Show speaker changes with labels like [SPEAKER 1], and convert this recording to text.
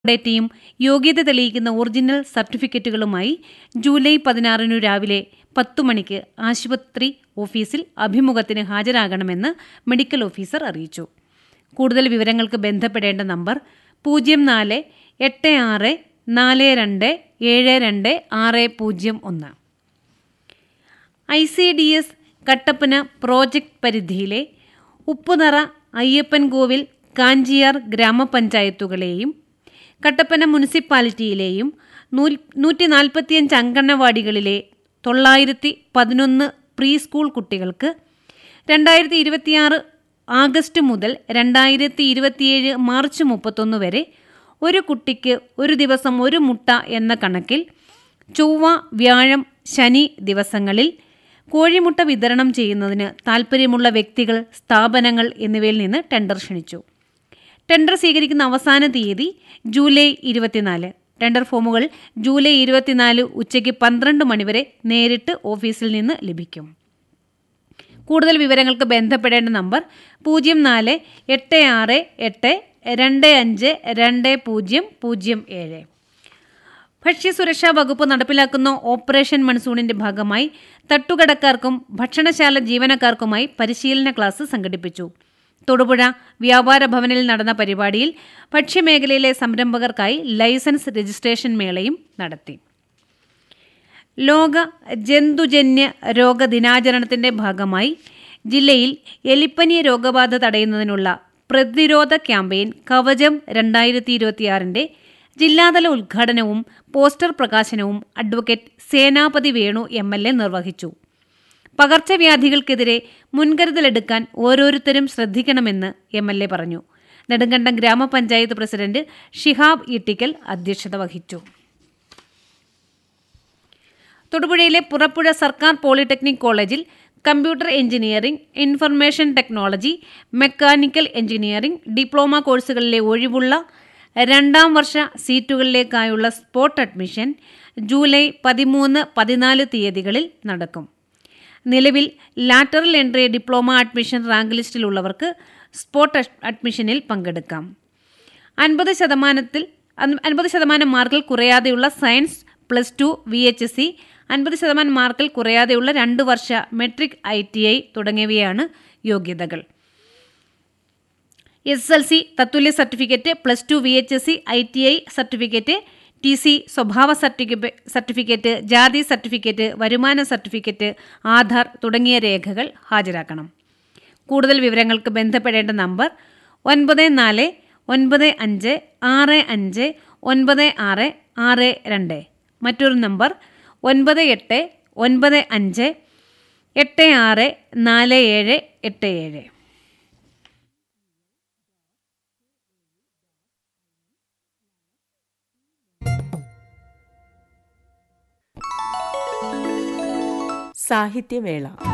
[SPEAKER 1] ഡേറ്റയും യോഗ്യത തെളിയിക്കുന്ന original സർട്ടിഫിക്കറ്റുകളുമായി July പതിനാറിനു രാവിലെ പത്തു മണിക്ക് ആശുപത്രി ഓഫീസിൽ അഭിമുഖത്തിന് ഹാജരാകണമെന്ന് മെഡിക്കൽ ഓഫീസർ അറിയിച്ചു കൂടുതൽ വിവരങ്ങൾക്ക് ബന്ധപ്പെടേണ്ട നമ്പർ പൂജ്യം നാല് എട്ട് ആറ് നാല് രണ്ട് ഏഴ് രണ്ട് ആറ് പൂജ്യം ഒന്ന് I C D S Kattappana project പരിധിയിലെ ഉപ്പുതറ അയ്യപ്പൻകോവിൽ കാഞ്ചിയാർ ഗ്രാമപഞ്ചായത്തുകളെയും കട്ടപ്പന മുനിസിപ്പാലിറ്റിയിലെയും നൂറ്റി നാൽപ്പത്തിയഞ്ച് അങ്കണവാടികളിലെ തൊള്ളായിരത്തി പതിനൊന്ന് പ്രീ സ്കൂൾ കുട്ടികൾക്ക് രണ്ടായിരത്തി ഇരുപത്തിയാറ് ആഗസ്റ്റ് മുതൽ രണ്ടായിരത്തി ഇരുപത്തിയേഴ് മാർച്ച് മുപ്പത്തൊന്ന് വരെ ഒരു കുട്ടിക്ക് ഒരു ദിവസം ഒരു മുട്ട എന്ന കണക്കിൽ ചൊവ്വ വ്യാഴം ശനി ദിവസങ്ങളിൽ കോഴിമുട്ട വിതരണം ചെയ്യുന്നതിന് താൽപ്പര്യമുള്ള വ്യക്തികൾ സ്ഥാപനങ്ങൾ എന്നിവയിൽ നിന്ന് ടെൻഡർ ക്ഷണിച്ചു ടെൻഡർ സ്വീകരിക്കുന്ന അവസാന തീയതി ജൂലൈ ഇരുപത്തിനാല് ടെൻഡർ ഫോമുകൾ ജൂലൈ ഇരുപത്തിനാല് ഉച്ചയ്ക്ക് പന്ത്രണ്ട് മണിവരെ നേരിട്ട് ഓഫീസിൽ നിന്ന് ലഭിക്കും കൂടുതൽ വിവരങ്ങൾക്ക് ബന്ധപ്പെടേണ്ട നമ്പർ പൂജ്യം നാല് എട്ട് ആറ് എട്ട് രണ്ട് അഞ്ച് രണ്ട് പൂജ്യം പൂജ്യം ഏഴ് ഭക്ഷ്യസുരക്ഷാ വകുപ്പ് നടപ്പിലാക്കുന്ന ഓപ്പറേഷൻ മൺസൂണിന്റെ ഭാഗമായി തട്ടുകടക്കാർക്കും ഭക്ഷണശാല ജീവനക്കാർക്കുമായി പരിശീലന ക്ലാസ് സംഘടിപ്പിച്ചു തൊടുപുഴ വ്യാപാര ഭവനിൽ നടന്ന പരിപാടിയിൽ ഭക്ഷ്യമേഖലയിലെ സംരംഭകർക്കായി ലൈസൻസ് രജിസ്ട്രേഷൻ മേളയും നടത്തി ലോക ജന്തുജന്യ രോഗ ദിനാചരണത്തിന്റെ ഭാഗമായി ജില്ലയിൽ എലിപ്പനി രോഗബാധ തടയുന്നതിനുള്ള പ്രതിരോധ ക്യാമ്പയിൻ കവചം രണ്ടായിരത്തി ഇരുപത്തിയാറിന്റെ ജില്ലാതല ഉദ്ഘാടനവും പോസ്റ്റർ പ്രകാശനവും advocate Senapathy Venu M L A നിർവഹിച്ചു പകർച്ചവ്യാധികൾക്കെതിരെ മുൻകരുതലെടുക്കാൻ ഓരോരുത്തരും ശ്രദ്ധിക്കണമെന്ന് എം എൽ എ പറഞ്ഞു നെടുങ്കണ്ടം ഗ്രാമപഞ്ചായത്ത് പ്രസിഡന്റ് ഷിഹാബ് ഈട്ടിക്കൽ അധ്യക്ഷത വഹിച്ചു തൊടുപുഴയിലെ പുറപ്പുഴ സർക്കാർ പോളിടെക്നിക് കോളേജിൽ computer engineering information technology mechanical engineering diploma കോഴ്സുകളിലെ ഒഴിവുള്ള രണ്ടാം വർഷ സീറ്റുകളിലേക്കായുള്ള സ്പോട്ട് അഡ്മിഷൻ ജൂലൈ പതിമൂന്ന് പതിനാല് തീയതികളിൽ നടക്കും നിലവിൽ lateral entry diploma admission rank ലിസ്റ്റിലുള്ളവർക്ക് സ്പോട്ട് അഡ്മിഷനിൽ പങ്കെടുക്കാം അൻപത് ശതമാനത്തിൽ അൻപത് ശതമാനം മാർക്കിൽ കുറയാതെയുള്ള science plus two V H S C അൻപത് ശതമാനം മാർക്കിൽ കുറയാതെയുള്ള രണ്ട് വർഷ മെട്രിക് ഐ ടി ഐ തുടങ്ങിയവയാണ് യോഗ്യതകൾ എസ് എൽ സി തത്തുല്യ certificate plus two V H S C I T I certificate T C സ്വഭാവ സർട്ടിഫിക്കറ്റ് ജാതി സർട്ടിഫിക്കറ്റ് വരുമാന സർട്ടിഫിക്കറ്റ് ആധാർ തുടങ്ങിയ രേഖകൾ ഹാജരാക്കണം കൂടുതൽ വിവരങ്ങൾക്ക് ബന്ധപ്പെടേണ്ട നമ്പർ ഒൻപത് നാല് ഒൻപത് അഞ്ച് ആറ് അഞ്ച് ഒൻപത് ആറ് ആറ് രണ്ട് മറ്റൊരു നമ്പർ ഒൻപത് എട്ട് ഒൻപത് അഞ്ച് എട്ട് ആറ് നാല് ഏഴ് എട്ട് ഏഴ്
[SPEAKER 2] സാഹിത്യവേള